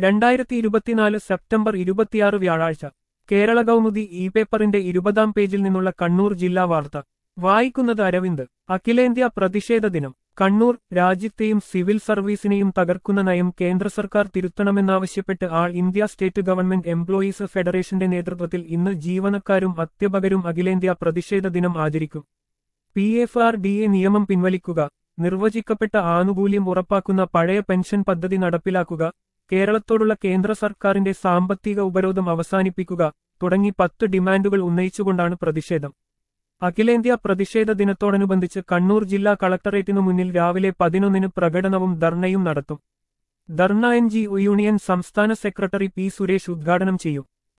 രണ്ടായിരത്തി ഇരുപത്തിനാല് സെപ്റ്റംബർ ഇരുപത്തിയാറ് വ്യാഴാഴ്ച കേരള കൗമുദി ഇ പേപ്പറിന്റെ ഇരുപതാം പേജിൽ നിന്നുള്ള കണ്ണൂർ ജില്ലാ വാർത്ത വായിക്കുന്നത് അരവിന്ദ് അഖിലേന്ത്യാ പ്രതിഷേധ ദിനം കണ്ണൂർ രാജ്യത്തെയും സിവിൽ സർവീസിനെയും തകർക്കുന്ന നയം കേന്ദ്ര സർക്കാർ തിരുത്തണമെന്നാവശ്യപ്പെട്ട് all India state government employees ഫെഡറേഷന്റെ നേതൃത്വത്തിൽ ഇന്ന് ജീവനക്കാരും അധ്യാപകരും അഖിലേന്ത്യാ പ്രതിഷേധ ദിനം ആചരിക്കും P F R D A നിയമം പിൻവലിക്കുക നിർവചിക്കപ്പെട്ട ആനുകൂല്യം ഉറപ്പാക്കുന്ന പഴയ പെൻഷൻ പദ്ധതി നടപ്പിലാക്കുക കേരളത്തോടുള്ള കേന്ദ്ര സർക്കാരിന്റെ സാമ്പത്തിക ഉപരോധം അവസാനിപ്പിക്കുക തുടങ്ങി പത്ത് ഡിമാൻഡുകൾ ഉന്നയിച്ചുകൊണ്ടാണ് പ്രതിഷേധം അഖിലേന്ത്യാ പ്രതിഷേധ ദിനത്തോടനുബന്ധിച്ച് കണ്ണൂർ ജില്ലാ കളക്ടറേറ്റിനു മുന്നിൽ രാവിലെ പതിനൊന്നിന് പ്രകടനവും ധർണയും നടത്തും ധർണ എൻ ജി ഒ യൂണിയൻ സംസ്ഥാന സെക്രട്ടറി പി സുരേഷ് ഉദ്ഘാടനം ചെയ്യും